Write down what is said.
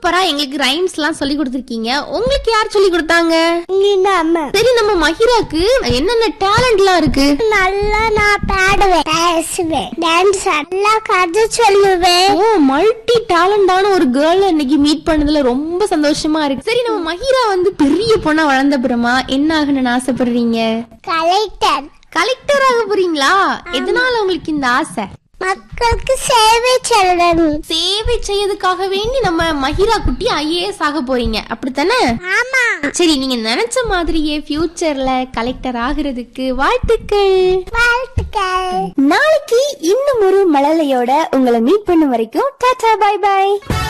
சூப்பரா எங்களுக்கு ரைம்ஸ் எல்லாம் சொல்லி கொடுத்துருக்கீங்க உங்களுக்கு யார் சொல்லி கொடுத்தாங்க இந்த அம்மா சரி நம்ம மஹிராக்கு என்னென்ன டேலண்ட்லாம் இருக்கு நல்லா நான் பாடுவேன் பேசுவேன் டான்ஸ் நல்லா கதை சொல்லுவேன் ஓ மல்டி டேலண்டான ஒரு கேர்ள் இன்னைக்கு மீட் பண்ணதுல ரொம்ப சந்தோஷமா இருக்கு சரி நம்ம மஹிரா வந்து பெரிய பொண்ணா வளர்ந்த அப்புறமா என்ன ஆகணும்னு ஆசைப்படுறீங்க கலெக்டர் கலெக்டர் ஆக போறீங்களா எதனால உங்களுக்கு இந்த ஆசை மக்களுக்கு சேவை சொல்லணும் சேவை செய்யறதுக்காக வேண்டி நம்ம மஹிரா குட்டி ஐஏஎஸ் ஆக போறீங்க அப்படித்தானே ஆமா சரி நீங்க நினைச்ச மாதிரியே ஃபியூச்சர்ல கலெக்டர் ஆகுறதுக்கு வாழ்த்துக்கள் வாழ்த்துக்கள் நாளைக்கு இன்னும் ஒரு மழலையோட உங்களை மீட் பண்ணும் வரைக்கும் டாடா பை பை